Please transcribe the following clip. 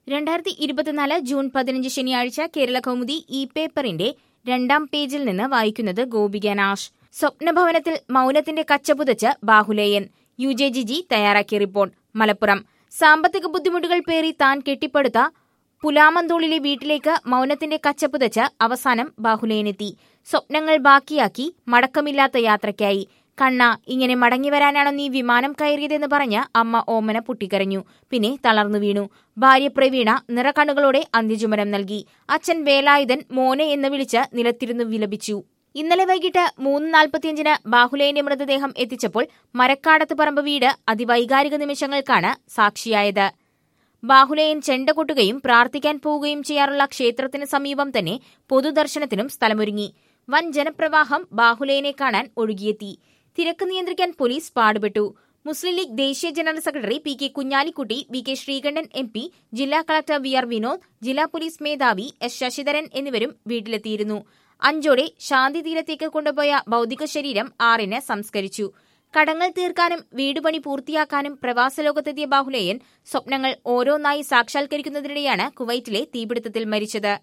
രണ്ടായിരത്തി ഇരുപത്തിനാല് ജൂൺ പതിനഞ്ച് ശനിയാഴ്ച കേരള കൗമുദി ഇ പേപ്പറിന്റെ രണ്ടാം പേജിൽ നിന്ന് വായിക്കുന്നത് ഗോപിക നാഷ് സ്വപ്നഭവനത്തിൽ മൗനത്തിന്റെ കച്ചപുതച്ച് ബാഹുലേയൻ യു ജെ ജിജി തയ്യാറാക്കിയ റിപ്പോർട്ട് മലപ്പുറം സാമ്പത്തിക ബുദ്ധിമുട്ടുകൾ പേറി താൻ കെട്ടിപ്പടുത്ത പുലാമന്തോളിലെ വീട്ടിലേക്ക് മൗനത്തിന്റെ കച്ചപുതച്ച് അവസാനം ബാഹുലേയനെത്തി സ്വപ്നങ്ങൾ ബാക്കിയാക്കി മടക്കമില്ലാത്ത യാത്രയ്ക്കായി കണ്ണ ഇങ്ങനെ മടങ്ങി വരാനാണോ നീ വിമാനം കയറിയതെന്ന് പറഞ്ഞ് അമ്മ ഓമന പൊട്ടിക്കരഞ്ഞു പിന്നെ തളർന്നു വീണു ഭാര്യ പ്രവീണ നിറകണ്ണുകളോടെ അന്ത്യചുമരം നൽകി അച്ഛൻ വേലായുധൻ മോനെ എന്ന് വിളിച്ച് നിലത്തിരുന്നു വിലപിച്ചു ഇന്നലെ വൈകിട്ട് മൂന്ന് നാൽപ്പത്തിയഞ്ചിന് ബാഹുലേന്റെ മൃതദേഹം എത്തിച്ചപ്പോൾ മരക്കാടത്ത് പറമ്പ് വീട് അതിവൈകാരിക നിമിഷങ്ങൾക്കാണ് സാക്ഷിയായത് ബാഹുലേയൻ ചെണ്ട കൊട്ടുകയും പ്രാർത്ഥിക്കാൻ പോവുകയും ചെയ്യാറുള്ള ക്ഷേത്രത്തിന് സമീപം തന്നെ പൊതുദർശനത്തിനും സ്ഥലമൊരുങ്ങി വൻ ജനപ്രവാഹം ബാഹുലേയനെ കാണാൻ ഒഴുകിയെത്തി തിരക്ക് നിയന്ത്രിക്കാൻ പോലീസ് പാടുപെട്ടു മുസ്ലിം ലീഗ് ദേശീയ general secretary P K Kunhalikutty V K Sreekandan M P ജില്ലാ കളക്ടർ വി ആർ വിനോദ് ജില്ലാ പോലീസ് മേധാവി എസ് ശശിധരൻ എന്നിവരും വീട്ടിലെത്തിയിരുന്നു അഞ്ചോടെ ശാന്തി തീരത്തേക്ക് കൊണ്ടുപോയ ഭൗതിക ശരീരം ആറിന് സംസ്കരിച്ചു കടങ്ങൾ തീർക്കാനും വീടുപണി പൂർത്തിയാക്കാനും പ്രവാസലോകത്തെത്തിയ ബാഹുലേയൻ സ്വപ്നങ്ങൾ ഓരോന്നായി സാക്ഷാത്കരിക്കുന്നതിനിടെയാണ് കുവൈറ്റിലെ തീപിടുത്തത്തിൽ മരിച്ചത്